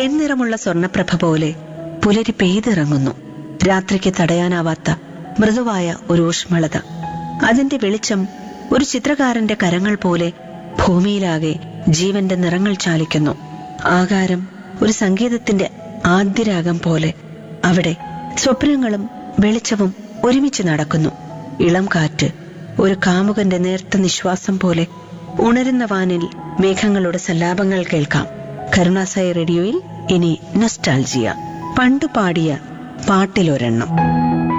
വെൺനിറമുള്ള സ്വർണപ്രഭ പോലെ പുലരി പെയ്തിറങ്ങുന്നു രാത്രിക്ക് തടയാനാവാത്ത മൃദുവായ ഒരു ഊഷ്മളത അതിന്റെ വെളിച്ചം ഒരു ചിത്രകാരന്റെ കരങ്ങൾ പോലെ ഭൂമിയിലാകെ ജീവന്റെ നിറങ്ങൾ ചാലിക്കുന്നു ആകാരം ഒരു സംഗീതത്തിന്റെ ആദ്യരാഗം പോലെ അവിടെ സ്വപ്നങ്ങളും വെളിച്ചവും ഒരുമിച്ച് നടക്കുന്നു ഇളം കാറ്റ് ഒരു കാമുകന്റെ നേർത്ത നിശ്വാസം പോലെ ഉണരുന്ന വാനിൽ മേഘങ്ങളുടെ സല്ലാപങ്ങൾ കേൾക്കാം കരുണാസായി റേഡിയോയിൽ ഇനി നൊസ്റ്റാൾജിയ പണ്ടു പാടിയ പാട്ടിലൊരെണ്ണം